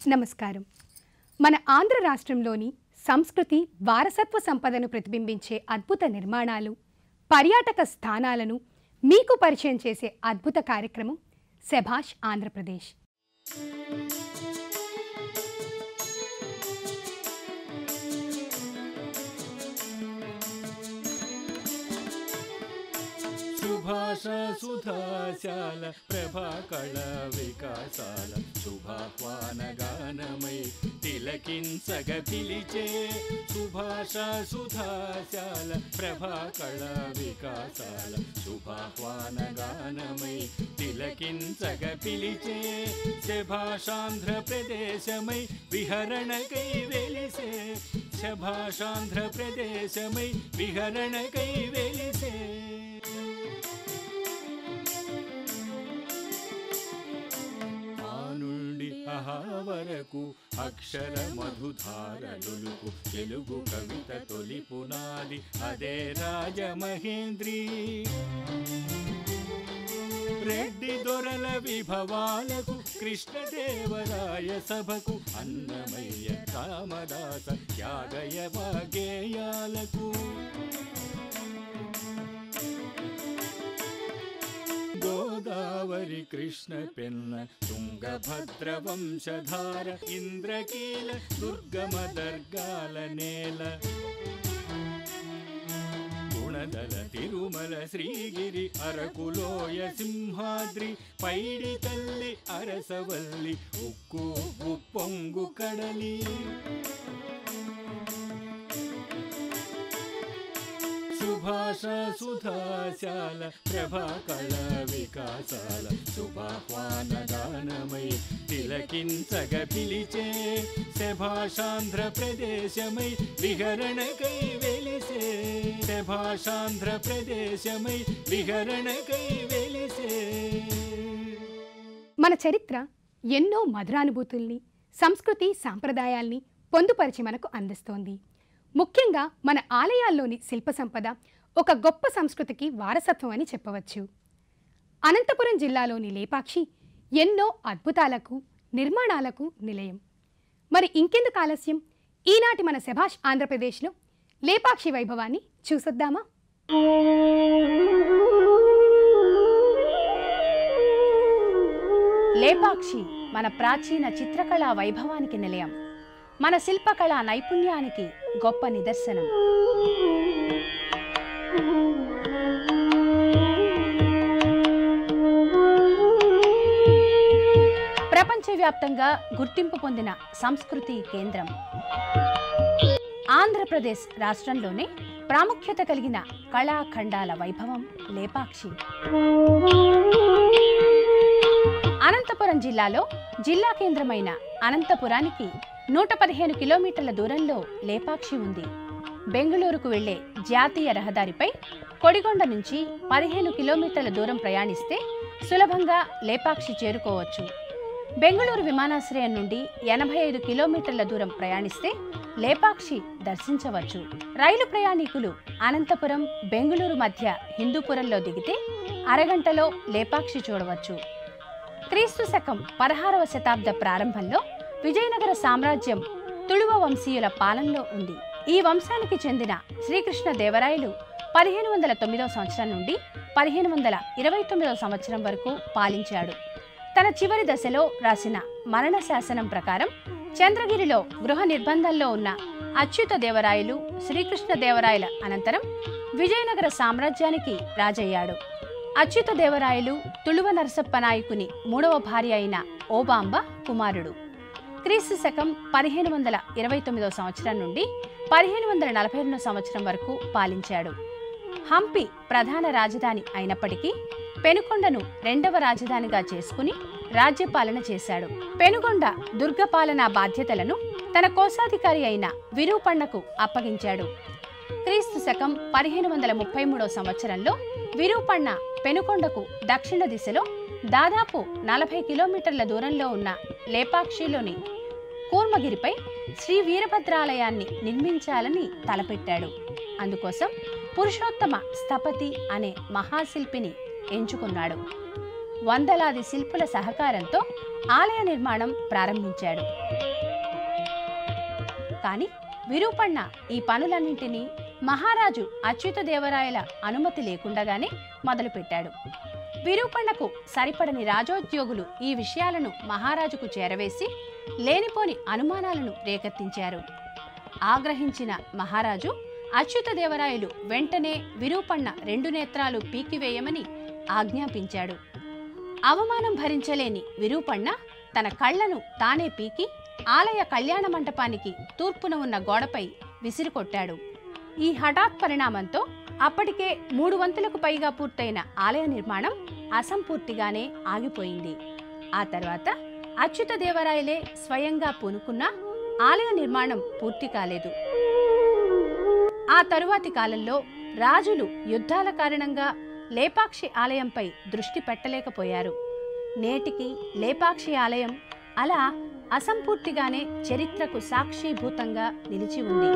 నమస్కారం మన ఆంధ్ర రాష్ట్రంలోని సంస్కృతి వారసత్వ సంపదను ప్రతిబింబించే అద్భుత నిర్మాణాలు పర్యాటక స్థానాలను మీకు పరిచయం చేసే అద్భుత కార్యక్రమం శభాష్ ఆంధ్రప్రదేశ్ సుభాష సుధాశాల ప్రభాకళ వికాసాల శుభాహ్వాన గానమై తిలకించగ పిలిచే సుభాష సుధాశాల ప్రభాకళ వికాసాల శుభాహ్వాన గానమై తిలకించగ పిలిచే శభాషాంధ్ర ప్రదేశమై విహరణకై వెలిసే శభాషాంధ్ర ప్రదేశమై విహరణకై వెలిసే ఆ నుండి అహా వరకు అక్షర మధుధారలుకు తెలుగు కవిత తొలి పునాది అదే రాజమహేంద్రి రెడ్డి దొరల విభవాలకు కృష్ణదేవరాయ సభకు అన్నమయ్య రామదాస త్యాగయ వాగేయాలకు గోదావరి కృష్ణ పెన్న తుంగభద్ర వంశధార ఇంద్రకీల దుర్గమ దర్గాల నేల గుణదల తిరుమల శ్రీగిరి అరకులోయ సింహాద్రి పైడి తల్లి అరసవల్లి ఉక్కు ఉప్పొంగు కడలి సుభాష సుధాశాల ప్రభాకళ వికాసాల శుభాహ్వాన గానమై తిలకించగ పిలిచే శభాషాంధ్ర ప్రదేశమై విహరణకై వెలిసే శభాషాంధ్ర ప్రదేశమై విహరణకై వెలిసే మన చరిత్ర ఎన్నో మధురానుభూతుల్ని సంస్కృతి సాంప్రదాయాల్ని పొందుపరిచి మనకు అందిస్తోంది ముఖ్యంగా మన ఆలయాల్లోని శిల్ప సంపద ఒక గొప్ప సంస్కృతికి వారసత్వం అని చెప్పవచ్చు అనంతపురం జిల్లాలోని లేపాక్షి ఎన్నో అద్భుతాలకు నిర్మాణాలకు నిలయం మరి ఇంకెందుకు ఆలస్యం ఈనాటి మన శభాష్ ఆంధ్రప్రదేశ్లో లేపాక్షి వైభవాన్ని చూసొద్దామా లేపాక్షి మన ప్రాచీన చిత్రకళా వైభవానికి నిలయం మన శిల్పకళా నైపుణ్యానికి గొప్ప నిదర్శనం ప్రపంచవ్యాప్తంగా గుర్తింపు పొందిన సంస్కృతి కేంద్రం ఆంధ్రప్రదేశ్ రాష్ట్రంలోనే ప్రాముఖ్యత కలిగిన కళాఖండాల వైభవం లేపాక్షి అనంతపురం జిల్లాలో జిల్లా కేంద్రమైన అనంతపురానికి నూట పదిహేను కిలోమీటర్ల దూరంలో లేపాక్షి ఉంది బెంగళూరుకు వెళ్లే జాతీయ రహదారిపై కొడిగొండ నుంచి పదిహేను కిలోమీటర్ల దూరం ప్రయాణిస్తే సులభంగా లేపాక్షి చేరుకోవచ్చు బెంగళూరు విమానాశ్రయం నుండి ఎనభై ఐదు కిలోమీటర్ల దూరం ప్రయాణిస్తే లేపాక్షి దర్శించవచ్చు రైలు ప్రయాణికులు అనంతపురం బెంగళూరు మధ్య హిందూపురంలో దిగితే అరగంటలో లేపాక్షి చూడవచ్చు క్రీస్తు శకం పదహారవ శతాబ్ద ప్రారంభంలో విజయనగర సామ్రాజ్యం తుళువ వంశీయుల పాలనలో ఉంది ఈ వంశానికి చెందిన శ్రీకృష్ణ దేవరాయలు పదిహేను వందల తొమ్మిదవ సంవత్సరం నుండి పదిహేను వందల ఇరవై తొమ్మిదవ సంవత్సరం వరకు పాలించాడు తన చివరి దశలో రాసిన మరణ శాసనం ప్రకారం చంద్రగిరిలో గృహ నిర్బంధంలో ఉన్న అచ్యుత దేవరాయలు శ్రీకృష్ణ దేవరాయల అనంతరం విజయనగర సామ్రాజ్యానికి రాజయ్యాడు అచ్యుత దేవరాయలు తుళువ నరసప్ప నాయకుని మూడవ భార్య అయిన ఓబాంబ కుమారుడు క్రీస్తు శకం పదిహేను వందల ఇరవై తొమ్మిదవ సంవత్సరం నుండి పదిహేను వందల నలభై రెండవ సంవత్సరం వరకు పాలించాడు హంపి ప్రధాన రాజధాని అయినప్పటికీ పెనుకొండను రెండవ రాజధానిగా చేసుకుని రాజ్యపాలన చేశాడు పెనుగొండ దుర్గపాలనా బాధ్యతలను తన కోశాధికారి అయిన విరూపణ్ణకు అప్పగించాడు క్రీస్తు శకం పదిహేను వందల ముప్పై మూడవ సంవత్సరంలో విరూపణ్ణ పెనుకొండకు దక్షిణ దిశలో దాదాపు నలభై కిలోమీటర్ల దూరంలో ఉన్న లేపాక్షిలోని కూర్మగిరిపై శ్రీ వీరభద్రాలయాన్ని నిర్మించాలని తలపెట్టాడు అందుకోసం పురుషోత్తమ స్థపతి అనే మహాశిల్పిని ఎంచుకున్నాడు వందలాది శిల్పుల సహకారంతో ఆలయ నిర్మాణం ప్రారంభించాడు కానీ విరూపಣ್ణ ఈ పనులన్నింటినీ మహారాజు అచ్యుతదేవరాయల అనుమతి లేకుండగానే మొదలుపెట్టాడు విరూపణకు సరిపడని రాజోద్యోగులు ఈ విషయాలను మహారాజుకు చేరవేసి లేనిపోని అనుమానాలను రేకెత్తించారు ఆగ్రహించిన మహారాజు అచ్యుతదేవరాయలు వెంటనే విరూపಣ್ణ రెండు నేత్రాలు పీకివేయమని ఆజ్ఞాపించాడు అవమానం భరించలేని విరూపಣ್ణ తన కళ్ళను తానే పీకి ఆలయ కళ్యాణ మంటపానికి తూర్పున ఉన్న గోడపై విసిరికొట్టాడు ఈ హఠాత్ పరిణామంతో అప్పటికే మూడు వంతులకు పైగా పూర్తయిన ఆలయ నిర్మాణం అసంపూర్తిగానే ఆగిపోయింది ఆ తర్వాత అచ్యుతదేవరాయలే స్వయంగా పూనుకున్న ఆలయ నిర్మాణం పూర్తి కాలేదు ఆ తరువాతి కాలంలో రాజులు యుద్ధాల కారణంగా లేపాక్షి ఆలయంపై దృష్టి పెట్టలేకపోయారు నేటికి లేపాక్షి ఆలయం అలా అసంపూర్తిగానే చరిత్రకు సాక్షిభూతంగా నిలిచి ఉంది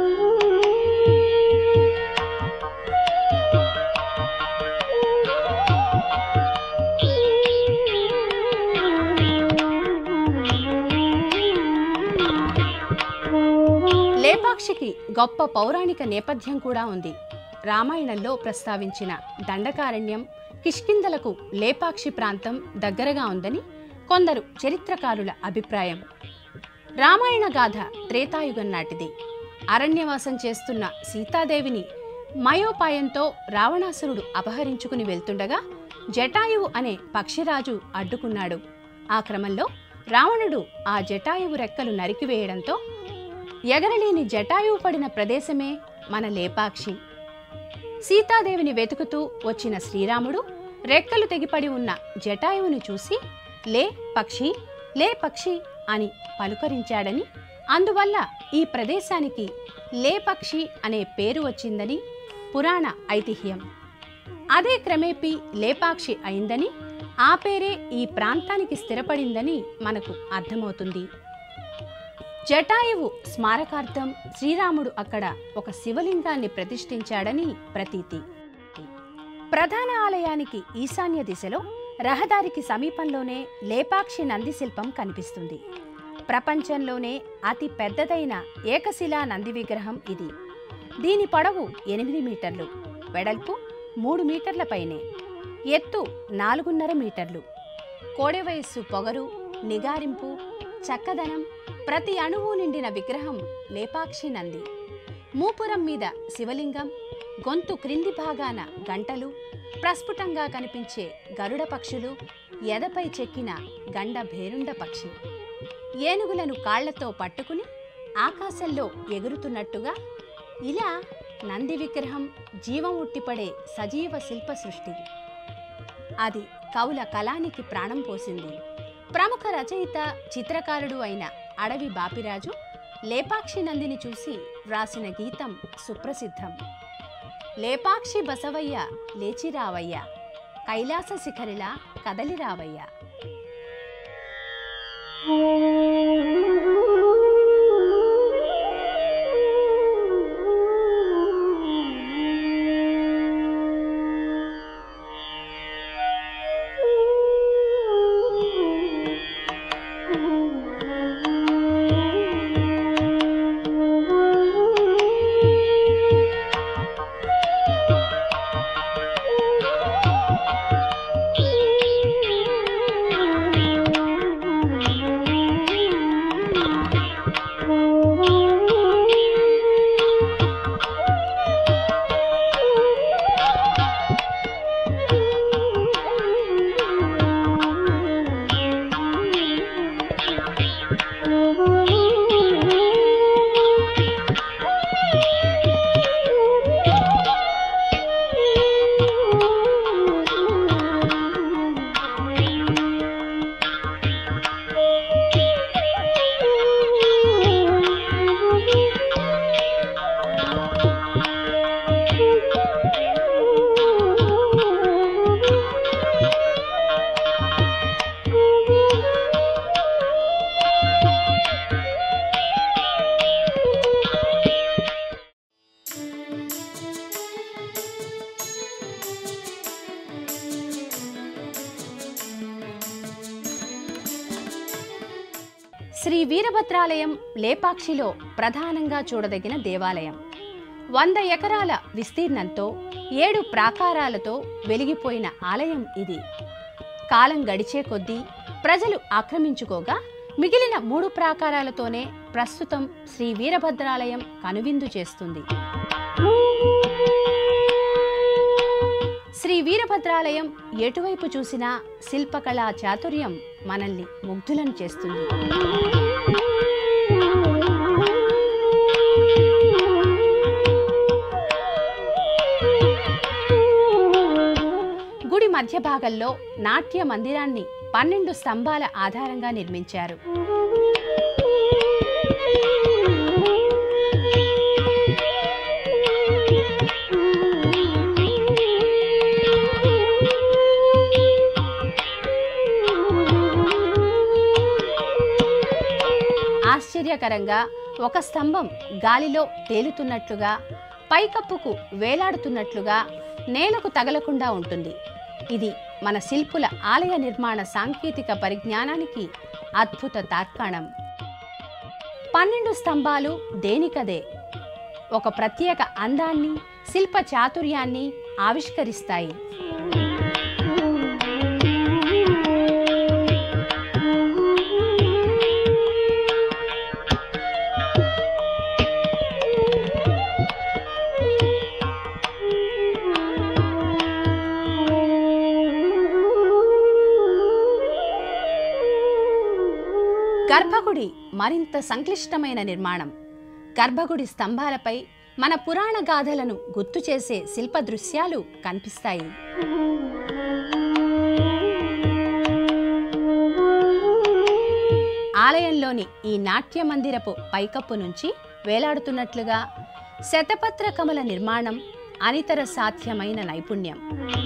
లేపాక్షికి గొప్ప పౌరాణిక నేపథ్యం కూడా ఉంది రామాయణంలో ప్రస్తావించిన దండకారణ్యం కిష్కిందలకు లేపాక్షి ప్రాంతం దగ్గరగా ఉందని కొందరు చరిత్రకారుల అభిప్రాయం రామాయణ గాథ త్రేతాయుగం నాటిది అరణ్యవాసం చేస్తున్న సీతాదేవిని మయోపాయంతో రావణాసురుడు అపహరించుకుని వెళ్తుండగా జటాయువు అనే పక్షిరాజు అడ్డుకున్నాడు ఆ క్రమంలో రావణుడు ఆ జటాయువు రెక్కలు నరికివేయడంతో ఎగరలేని జటాయువు పడిన ప్రదేశమే మన లేపాక్షి సీతాదేవిని వెతుకుతూ వచ్చిన శ్రీరాముడు రెక్కలు తెగిపడి ఉన్న జటాయువుని చూసి లే పక్షి లే పక్షి అని పలుకరించాడని అందువల్ల ఈ ప్రదేశానికి లేపక్షి అనే పేరు వచ్చిందని పురాణ ఐతిహ్యం అదే క్రమేపీ లేపాక్షి అయిందని ఆ పేరే ఈ ప్రాంతానికి స్థిరపడిందని మనకు అర్థమవుతుంది జటాయువు స్మారకార్థం శ్రీరాముడు అక్కడ ఒక శివలింగాన్ని ప్రతిష్ఠించాడని ప్రతీతి ప్రధాన ఆలయానికి ఈశాన్య దిశలో రహదారికి సమీపంలోనే లేపాక్షి నంది శిల్పం కనిపిస్తుంది ప్రపంచంలోనే అతి పెద్దదైన ఏకశిలా నంది విగ్రహం ఇది దీని పొడవు ఎనిమిది మీటర్లు వెడల్పు మూడు మీటర్ల పైనే ఎత్తు నాలుగున్నర మీటర్లు కోడె వయస్సు పొగరు నిగారింపు చక్కదనం ప్రతి అణువు నిండిన విగ్రహం లేపాక్షి నంది మూపురం మీద శివలింగం గొంతు క్రింది భాగాన గంటలు ప్రస్ఫుటంగా కనిపించే గరుడ పక్షులు ఎదపై చెక్కిన గండ భేరుండ పక్షి ఏనుగులను కాళ్లతో పట్టుకుని ఆకాశంలో ఎగురుతున్నట్టుగా ఇలా నంది విగ్రహం జీవం ఉట్టిపడే సజీవ శిల్ప సృష్టి అది కవుల కళానికి ప్రాణం పోసింది ప్రముఖ రచయిత చిత్రకారుడు అయిన అడవి బాపిరాజు లేపాక్షి నందిని చూసి వ్రాసిన గీతం సుప్రసిద్ధం లేపాక్షి బసవయ్య లేచిరావయ్య కైలాస శిఖరిలా కదలిరావయ్య శ్రీ వీరభద్రాలయం లేపాక్షిలో ప్రధానంగా చూడదగిన దేవాలయం వంద ఎకరాల విస్తీర్ణంతో ఏడు ప్రాకారాలతో వెలిగిపోయిన ఆలయం ఇది కాలం గడిచే కొద్దీ ప్రజలు ఆక్రమించుకోగా మిగిలిన మూడు ప్రాకారాలతోనే ప్రస్తుతం శ్రీ వీరభద్రాలయం కనువిందు చేస్తుంది శ్రీ వీరభద్రాలయం ఎటువైపు చూసినా శిల్పకళా చాతుర్యం మనల్ని ముగ్ధులను చేస్తుంది గుడి మధ్య భాగంలో నాట్య మందిరాన్ని పన్నెండు స్తంభాల ఆధారంగా నిర్మించారు ఆశ్చర్యకరంగా ఒక స్తంభం గాలిలో తేలుతున్నట్లుగా పైకప్పుకు వేలాడుతున్నట్లుగా నేలకు తగలకుండా ఉంటుంది ఇది మన శిల్పుల ఆలయ నిర్మాణ సాంకేతిక పరిజ్ఞానానికి అద్భుత తార్కాణం పన్నెండు స్తంభాలు దేనికదే ఒక ప్రత్యేక అందాన్ని శిల్ప చాతుర్యాన్ని ఆవిష్కరిస్తాయి గర్భగుడి మరింత సంక్లిష్టమైన నిర్మాణం గర్భగుడి స్తంభాలపై మన పురాణ గాథలను గుర్తు చేసే శిల్ప దృశ్యాలు కనిపిస్తాయి ఆలయంలోని ఈ నాట్య మందిరపు పైకప్పు నుంచి వేలాడుతున్నట్లుగా శతపత్ర కమల నిర్మాణం అనితర సాధ్యమైన నైపుణ్యం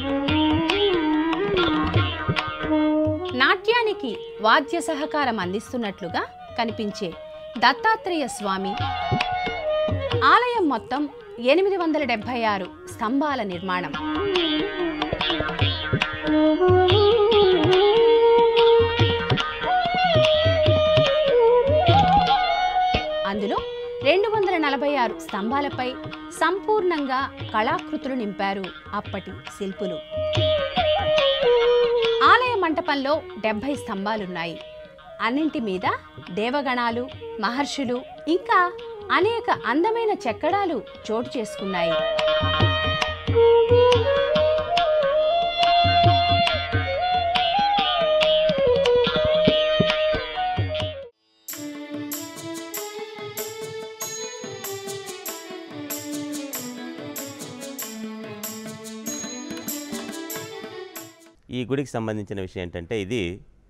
నాట్యానికి వాద్య సహకారం అందిస్తున్నట్లుగా కనిపించే దత్తాత్రేయ స్వామి ఆలయం మొత్తం ఎనిమిది వందల డెబ్బై ఆరు స్తంభాల నిర్మాణం అందులో రెండు వందల నలభై ఆరు స్తంభాలపై సంపూర్ణంగా కళాకృతులు నింపారు అప్పటి శిల్పులు ఆలయ మంటపంలో డెబ్బై స్తంభాలున్నాయి అన్నింటి మీద దేవగణాలు మహర్షులు ఇంకా అనేక అందమైన చెక్కడాలు చోటు చేసుకున్నాయి ఈ గుడికి సంబంధించిన విషయం ఏంటంటే ఇది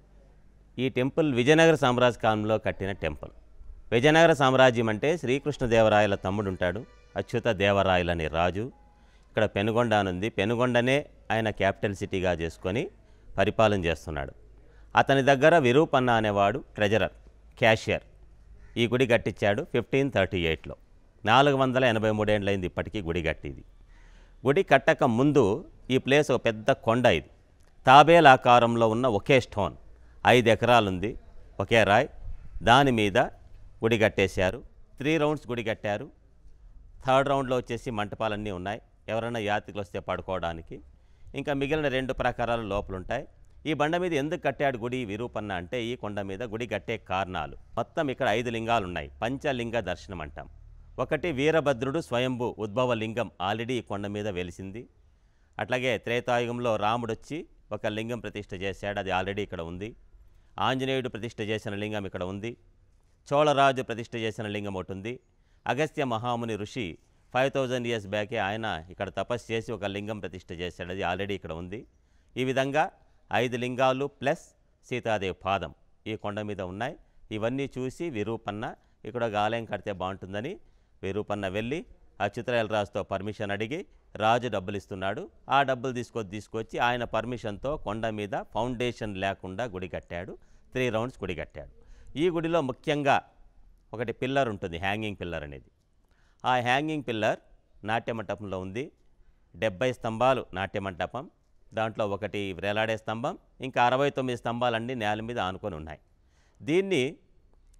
ఈ టెంపుల్ విజయనగర సామ్రాజ్య కాలంలో కట్టిన టెంపుల్ విజయనగర సామ్రాజ్యం అంటే శ్రీకృష్ణదేవరాయల తమ్ముడు ఉంటాడు అచ్యుత దేవరాయలు అనే రాజు ఇక్కడ పెనుగొండ అని ఉంది పెనుగొండనే ఆయన క్యాపిటల్ సిటీగా చేసుకొని పరిపాలన చేస్తున్నాడు అతని దగ్గర విరూపన్న అనేవాడు ట్రెజరర్ క్యాషియర్ ఈ గుడి కట్టించాడు ఫిఫ్టీన్ థర్టీ ఎయిట్లో నాలుగు వందల ఎనభై మూడేళ్ళైంది ఇప్పటికీ గుడి కట్టిది గుడి కట్టక ముందు ఈ ప్లేస్ ఒక పెద్ద కొండ ఇది తాబేల్ ఆకారంలో ఉన్న ఒకే స్టోన్ ఐదు ఎకరాలుంది ఒకే రాయ్ దాని మీద గుడి కట్టేశారు త్రీ రౌండ్స్ గుడి కట్టారు థర్డ్ రౌండ్లో వచ్చేసి మంటపాలన్నీ ఉన్నాయి ఎవరైనా యాత్రికులు వస్తే పడుకోవడానికి ఇంకా మిగిలిన రెండు ప్రకారాలు లోపల ఉంటాయి ఈ బండ మీద ఎందుకు కట్టాడు గుడి విరూపన్న అంటే ఈ కొండ మీద గుడి కట్టే కారణాలు మొత్తం ఇక్కడ ఐదు లింగాలు ఉన్నాయి పంచలింగ దర్శనం అంటాం ఒకటి వీరభద్రుడు స్వయంభు ఉద్భవ లింగం ఆల్రెడీ ఈ కొండ మీద వెలిసింది అట్లాగే త్రేతాయుగంలో రాముడు వచ్చి ఒక లింగం ప్రతిష్ఠ చేశాడు అది ఆల్రెడీ ఇక్కడ ఉంది ఆంజనేయుడు ప్రతిష్ఠ చేసిన లింగం ఇక్కడ ఉంది చోళరాజు ప్రతిష్ఠ చేసిన లింగం ఒకటి ఉంది అగస్త్య మహాముని ఋషి ఫైవ్ థౌజండ్ ఇయర్స్ బ్యాకే ఆయన ఇక్కడ తపస్సు చేసి ఒక లింగం ప్రతిష్ఠ చేశాడు అది ఆల్రెడీ ఇక్కడ ఉంది ఈ విధంగా ఐదు లింగాలు ప్లస్ సీతాదేవి పాదం ఈ కొండ మీద ఉన్నాయి ఇవన్నీ చూసి విరూపన్న ఇక్కడ ఒక ఆలయం కడితే బాగుంటుందని విరూపన్న వెళ్ళి అచ్యుతరాయలరాజుతో పర్మిషన్ అడిగి రాజు డబ్బులు ఇస్తున్నాడు ఆ డబ్బులు తీసుకొచ్చి తీసుకొచ్చి ఆయన పర్మిషన్తో కొండ మీద ఫౌండేషన్ లేకుండా గుడి కట్టాడు త్రీ రౌండ్స్ గుడి కట్టాడు ఈ గుడిలో ముఖ్యంగా ఒకటి పిల్లర్ ఉంటుంది హ్యాంగింగ్ పిల్లర్ అనేది ఆ హ్యాంగింగ్ పిల్లర్ నాట్య మంటపంలో ఉంది డెబ్బై స్తంభాలు నాట్య మంటపం దాంట్లో ఒకటి వేలాడే స్తంభం ఇంకా అరవై తొమ్మిది స్తంభాలన్నీ నేల మీద ఆనుకొని ఉన్నాయి దీన్ని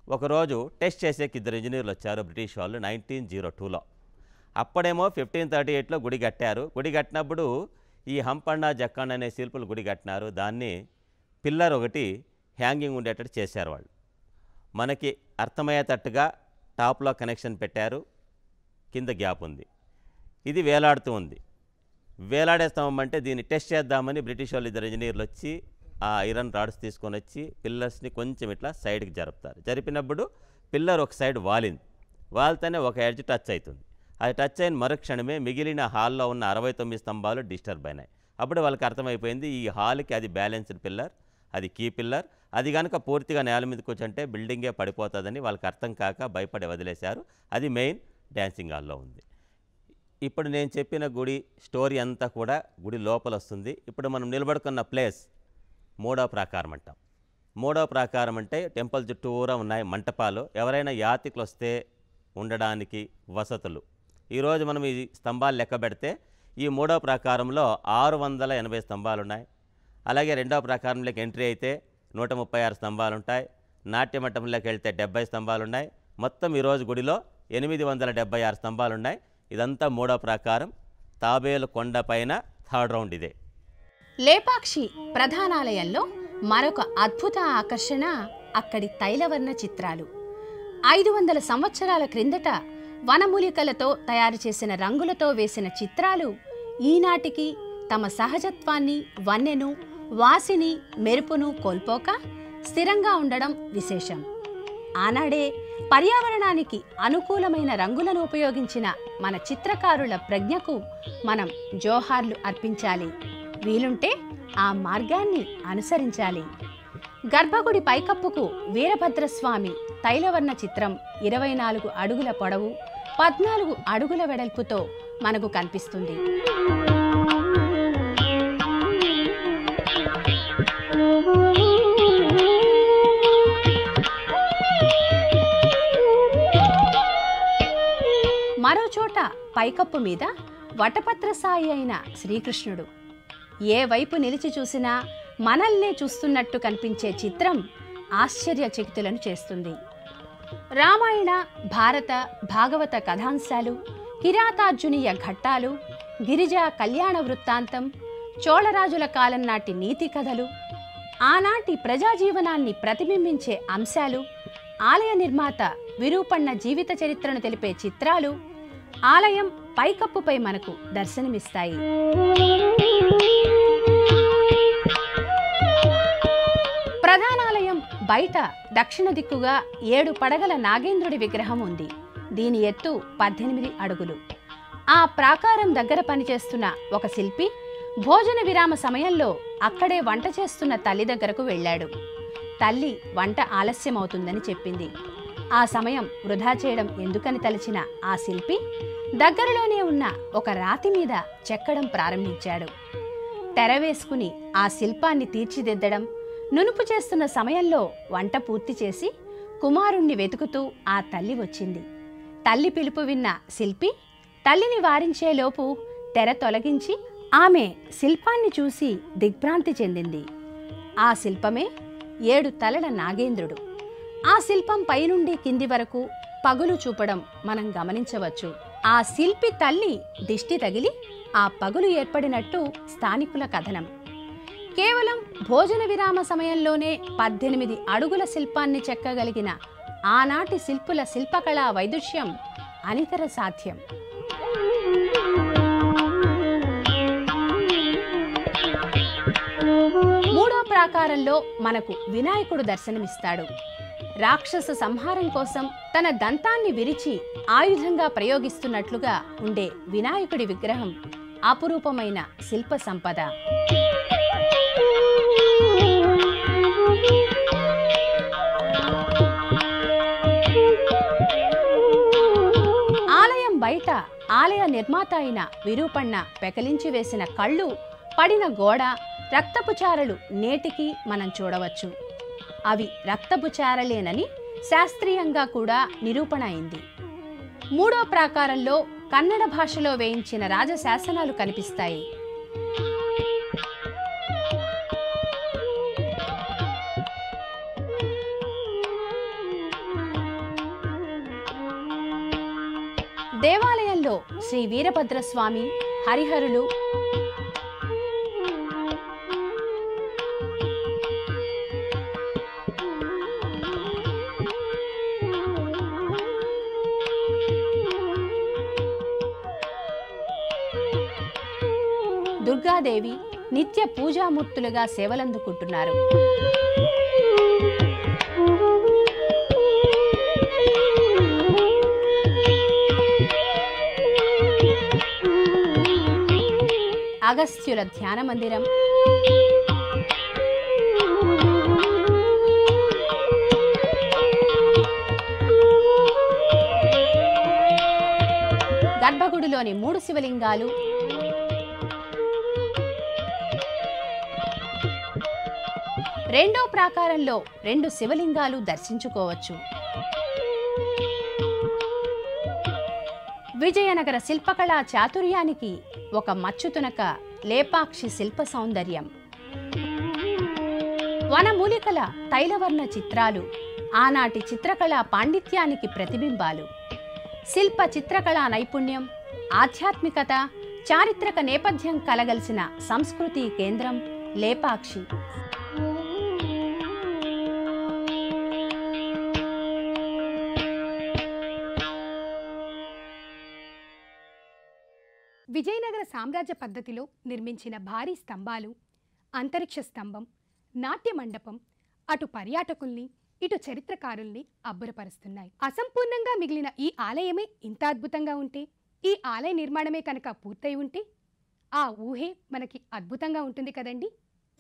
ఒకరోజు టెస్ట్ చేసేకి ఇద్దరు ఇంజనీర్లు వచ్చారు బ్రిటిష్ వాళ్ళు నైన్టీన్ జీరో టూలో అప్పుడేమో ఫిఫ్టీన్ థర్టీ ఎయిట్లో గుడి కట్టారు గుడి కట్టినప్పుడు ఈ హంపండ జక్కండ అనే శిల్పులు గుడి కట్టినారు దాన్ని పిల్లర్ ఒకటి హ్యాంగింగ్ ఉండేటట్టు చేశారు వాళ్ళు మనకి అర్థమయ్యేటట్టుగా టాప్లో కనెక్షన్ పెట్టారు కింద గ్యాప్ ఉంది ఇది వేలాడుతూ ఉంది వేలాడే స్తంభం అంటే దీన్ని టెస్ట్ చేద్దామని బ్రిటిష్ వాళ్ళు ఇద్దరు ఇంజనీర్లు వచ్చి ఆ ఐరన్ రాడ్స్ తీసుకొని వచ్చి పిల్లర్స్ని కొంచెం ఇట్లా సైడ్కి జరుపుతారు జరిపినప్పుడు పిల్లర్ ఒక సైడ్ వాలింది వాలితేనే ఒక ఎడ్జ్ టచ్ అవుతుంది అది టచ్ అయిన మరుక్షణమే మిగిలిన హాల్లో ఉన్న అరవై తొమ్మిది స్తంభాలు డిస్టర్బ్ అయినాయి అప్పుడు వాళ్ళకి అర్థమైపోయింది ఈ హాల్కి అది బ్యాలెన్స్డ్ పిల్లర్ అది కీ పిల్లర్ అది కనుక పూర్తిగా నేల మీదకి వచ్చంటే బిల్డింగే పడిపోతుందని వాళ్ళకి అర్థం కాక భయపడి వదిలేశారు అది మెయిన్ డ్యాన్సింగ్ హాల్లో ఉంది ఇప్పుడు నేను చెప్పిన గుడి స్టోరీ అంతా కూడా గుడి లోపల వస్తుంది ఇప్పుడు మనం నిలబడుకున్న ప్లేస్ మూడో ప్రాకారం అంటాం మూడో ప్రాకారం అంటే టెంపుల్ చుట్టూరా ఉన్నాయి మంటపాలు ఎవరైనా యాత్రికులు వస్తే ఉండడానికి వసతులు ఈరోజు మనం ఈ స్తంభాలు లెక్క పెడితే ఈ మూడో ప్రాకారంలో ఆరు వందల ఎనభై స్తంభాలు ఉన్నాయి అలాగే రెండో ప్రాకారంలోకి ఎంట్రీ అయితే నూట ముప్పై ఆరు స్తంభాలు ఉంటాయి నాట్య మంటపంలోకి వెళ్తే డెబ్బై స్తంభాలు ఉన్నాయి మొత్తం ఈరోజు గుడిలో ఎనిమిది వందల డెబ్బై ఆరు స్తంభాలు ఉన్నాయి ఇదంతా మూడో ప్రాకారం తాబేలు కొండ పైన థర్డ్ రౌండ్ ఇదే లేపాక్షి ప్రధానాలయంలో మరొక అద్భుత ఆకర్షణ అక్కడి తైలవర్ణ చిత్రాలు ఐదు వందల సంవత్సరాల క్రిందట వనమూలికలతో తయారు చేసిన రంగులతో వేసిన చిత్రాలు ఈనాటికి తమ సహజత్వాన్ని వన్నెను వాసిని మెరుపును కోల్పోక స్థిరంగా ఉండడం విశేషం ఆనాడే పర్యావరణానికి అనుకూలమైన రంగులను ఉపయోగించిన మన చిత్రకారుల ప్రజ్ఞకు మనం జోహార్లు అర్పించాలి వీలుంటే ఆ మార్గాన్ని అనుసరించాలి గర్భగుడి పైకప్పుకు వీరభద్రస్వామి తైలవర్ణ చిత్రం ఇరవై నాలుగు అడుగుల పొడవు పద్నాలుగు అడుగుల వెడల్పుతో మనకు కనిపిస్తుంది మరో చోట పైకప్పు మీద వటపత్ర సాయి అయిన శ్రీకృష్ణుడు ఏ వైపు నిలిచి చూసినా మనల్నే చూస్తున్నట్టు కనిపించే చిత్రం ఆశ్చర్యచకితులను చేస్తుంది రామాయణ భారత భాగవత కథాంశాలు కిరాతార్జునీయ ఘట్టాలు గిరిజా కళ్యాణ వృత్తాంతం చోళరాజుల కాలం నాటి నీతి కథలు ఆనాటి ప్రజాజీవనాన్ని ప్రతిబింబించే అంశాలు ఆలయ నిర్మాత విరూపಣ್ణ జీవిత చరిత్రను తెలిపే చిత్రాలు ఆలయం పైకప్పుపై మనకు దర్శనమిస్తాయి ప్రధానాలయం బయట దక్షిణ దిక్కుగా ఏడు పడగల నాగేంద్రుడి విగ్రహం ఉంది దీని ఎత్తు పద్దెనిమిది అడుగులు ఆ ప్రాకారం దగ్గర పనిచేస్తున్న ఒక శిల్పి భోజన విరామ సమయంలో అక్కడే వంట చేస్తున్న తల్లి దగ్గరకు వెళ్ళాడు తల్లి వంట ఆలస్యమవుతుందని చెప్పింది ఆ సమయం వృధా చేయడం ఎందుకని తలిచిన ఆ శిల్పి దగ్గరలోనే ఉన్న ఒక రాతి మీద చెక్కడం ప్రారంభించాడు తెర వేసుకుని ఆ శిల్పాన్ని తీర్చిదిద్దడం నునుపు చేస్తున్న సమయంలో వంట పూర్తి చేసి కుమారుణ్ణి వెతుకుతూ ఆ తల్లి వచ్చింది తల్లి పిలుపు విన్న శిల్పి తల్లిని వారించేలోపు తెర తొలగించి ఆమె శిల్పాన్ని చూసి దిగ్భ్రాంతి చెందింది ఆ శిల్పమే ఏడు తలల నాగేంద్రుడు ఆ శిల్పం పైనుండి కింది వరకు పగులు చూపడం మనం గమనించవచ్చు ఆ శిల్పి తల్లి దిష్టి తగిలి ఆ పగులు ఏర్పడినట్టు స్థానికుల కథనం కేవలం భోజన విరామ సమయంలోనే పద్దెనిమిది అడుగుల శిల్పాన్ని చెక్కగలిగిన ఆనాటి శిల్పుల శిల్పకళా వైదుష్యం అనితర సాధ్యం మూడో ప్రాకారంలో మనకు వినాయకుడు దర్శనమిస్తాడు రాక్షస సంహారం కోసం తన దంతాన్ని విరిచి ఆయుధంగా ప్రయోగిస్తున్నట్లుగా ఉండే వినాయకుడి విగ్రహం అపురూపమైన శిల్ప సంపద ఆలయం బయట ఆలయ నిర్మాత అయిన విరూపಣ್ణ పెకలించి వేసిన కళ్ళు పడిన గోడ రక్తపు చారలు నేటికి మనం చూడవచ్చు అవి రక్తపు చారలేనని శాస్త్రీయంగా కూడా నిరూపణ అయింది మూడో ప్రాకారంలో కన్నడ భాషలో వేయించిన రాజశాసనాలు కనిపిస్తాయి శ్రీ వీరభద్రస్వామి హరిహరులు దుర్గాదేవి నిత్య పూజామూర్తులుగా సేవలందుకుంటున్నారు అగస్త్యుల ధ్యాన మందిరం గర్భగుడిలోని మూడు శివలింగాలు రెండో ప్రాకారంలో రెండు శివలింగాలు దర్శించుకోవచ్చు విజయనగర శిల్పకళా చాతుర్యానికి ఒక మచ్చుతునక లేపాక్షి శిల్ప సౌందర్యం వనమూలికల తైలవర్ణ చిత్రాలు ఆనాటి చిత్రకళా పాండిత్యానికి ప్రతిబింబాలు శిల్ప చిత్రకళా నైపుణ్యం ఆధ్యాత్మికత చారిత్రక నేపథ్యం కలగలిసిన సంస్కృతి కేంద్రం లేపాక్షి విజయనగర సామ్రాజ్య పద్ధతిలో నిర్మించిన భారీ స్తంభాలు అంతరిక్ష స్తంభం నాట్య మండపం అటు పర్యాటకుల్ని ఇటు చరిత్రకారుల్ని అబ్బురపరుస్తున్నాయి అసంపూర్ణంగా మిగిలిన ఈ ఆలయమే ఇంత అద్భుతంగా ఉంటే ఈ ఆలయ నిర్మాణమే కనుక పూర్తయి ఉంటే ఆ ఊహే మనకి అద్భుతంగా ఉంటుంది కదండి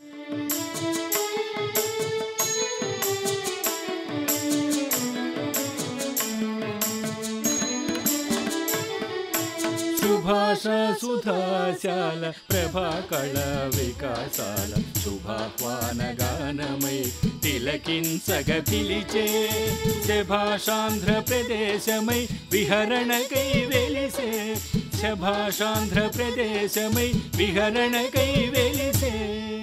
సుభాష సుధాశాల ప్రభాకళ వికాసాల శుభాహ్వాన గానమై తిలకించగ పిలిచే శభాషాంధ్ర ప్రదేశమై విహరణకై వెలిసే శభాషాంధ్ర ప్రదేశమై విహరణకై వెలిసే